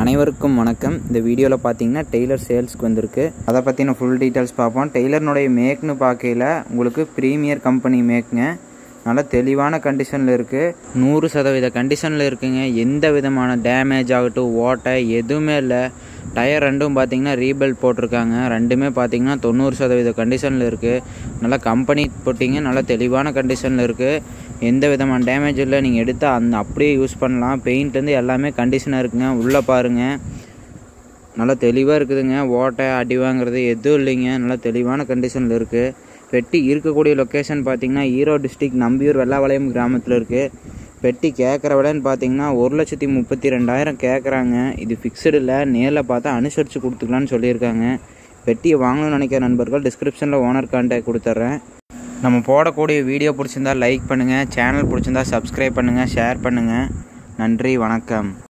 அனைவருக்கும் வணக்கம் இந்த வீடியோவில் பார்த்தீங்கன்னா டெய்லர் சேல்ஸ்க்கு வந்திருக்கு அதை பற்றின ஃபுல் டீட்டெயில்ஸ் பார்ப்போம் டெய்லர்னுடைய மேக்னு பார்க்கையில் உங்களுக்கு ப்ரீமியர் கம்பெனி மேக்ங்க நல்லா தெளிவான கண்டிஷனில் இருக்குது நூறு சதவீத கண்டிஷனில் இருக்குங்க எந்த விதமான டேமேஜ் ஆகட்டும் ஓட்டை எதுவுமே இல்லை டயர் ரெண்டும் பார்த்தீங்கன்னா ரீபெல்ட் போட்டிருக்காங்க ரெண்டுமே பார்த்தீங்கன்னா தொண்ணூறு சதவீத கண்டிஷனில் இருக்குது நல்லா கம்பெனி போட்டிங்க நல்லா தெளிவான கண்டிஷனில் இருக்குது எந்த விதமான டேமேஜ் இல்லை நீங்கள் எடுத்து அந்த அப்படியே யூஸ் பண்ணலாம் பெயிண்ட்லேருந்து எல்லாமே கண்டிஷனாக இருக்குங்க உள்ளே பாருங்கள் நல்லா தெளிவாக இருக்குதுங்க ஓட்டை அடி வாங்குறது எதுவும் இல்லைங்க நல்லா தெளிவான கண்டிஷனில் இருக்குது பெட்டி இருக்கக்கூடிய லொக்கேஷன் பார்த்தீங்கன்னா ஈரோடு டிஸ்ட்ரிக் நம்பியூர் வெள்ளாவளையம் கிராமத்தில் இருக்குது பெட்டி கேட்குற விலைன்னு பார்த்தீங்கன்னா ஒரு லட்சத்தி முப்பத்தி ரெண்டாயிரம் கேட்குறாங்க இது ஃபிக்ஸ்டு இல்லை நேரில் பார்த்தா அனுசரித்து கொடுத்துக்கலான்னு சொல்லியிருக்காங்க பெட்டியை வாங்கணும்னு நினைக்கிற நண்பர்கள் டிஸ்கிரிப்ஷனில் ஓனர் கான்டாக்ட் கொடுத்துட்றேன் நம்ம போடக்கூடிய வீடியோ பிடிச்சிருந்தா லைக் பண்ணுங்கள் சேனல் பிடிச்சிருந்தா சப்ஸ்கிரைப் பண்ணுங்கள் ஷேர் பண்ணுங்கள் நன்றி வணக்கம்